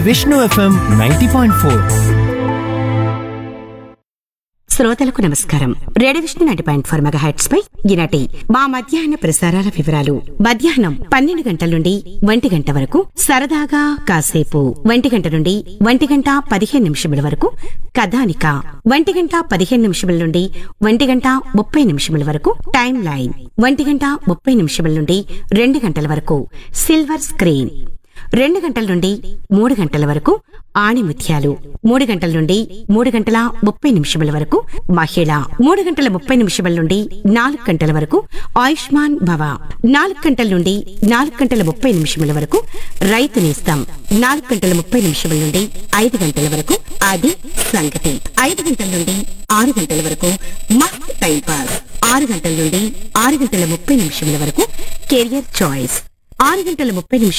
Vishnu FM ninety point four శ్రోతలకు నమస్కారం radio Vishnu ninety point four mega hits పై ఈనాటి మా మధ్యాహ్న ప్రసారాల వివరాలు మధ్యాహ్నం పన్నెండు గంటల నుండి ఒంటి గంట వరకు సరదాగా కాసేపు ఒంటి గంట నుండి ఒంటి గంట పదిహేను నిమిషముల వరకు కథానిక ఒంటి గంట పదిహేను నిమిషముల నుండి ఒంటి గంట ముప్పై నిమిషముల వరకు టైం లైన్ ఒంటి గంట ముప్పై నిమిషముల నుండి రెండు గంటల వరకు సిల్వర్ స్క్రీన్ రెండు గంటల నుండి మూడు గంటల వరకు ఆణిముత్యాలు మూడు గంటల నుండి మూడు గంటల ముప్పై నిమిషముల వరకు మహిళ మూడు గంటల ముప్పై నిమిషముల నుండి నాలుగు గంటల వరకు ఆయుష్మాన్ భవ నాలుగు గంటల నుండి నాలుగు గంటల ముప్పై నిమిషముల వరకు రైతు నేస్తం నాలుగు గంటల ముప్పై నిమిషముల నుండి ఐదు గంటల వరకు అది సంగతి ఐదు గంటల నుండి ఆరు గంటల వరకు మస్త్ టైం పాస్ ఆరు గంటల నుండి ఆరు గంటల ముప్పై నిమిషముల వరకు కెరియర్ చాయిస్ ఆరు గంటల ముప్పై నిమిషాల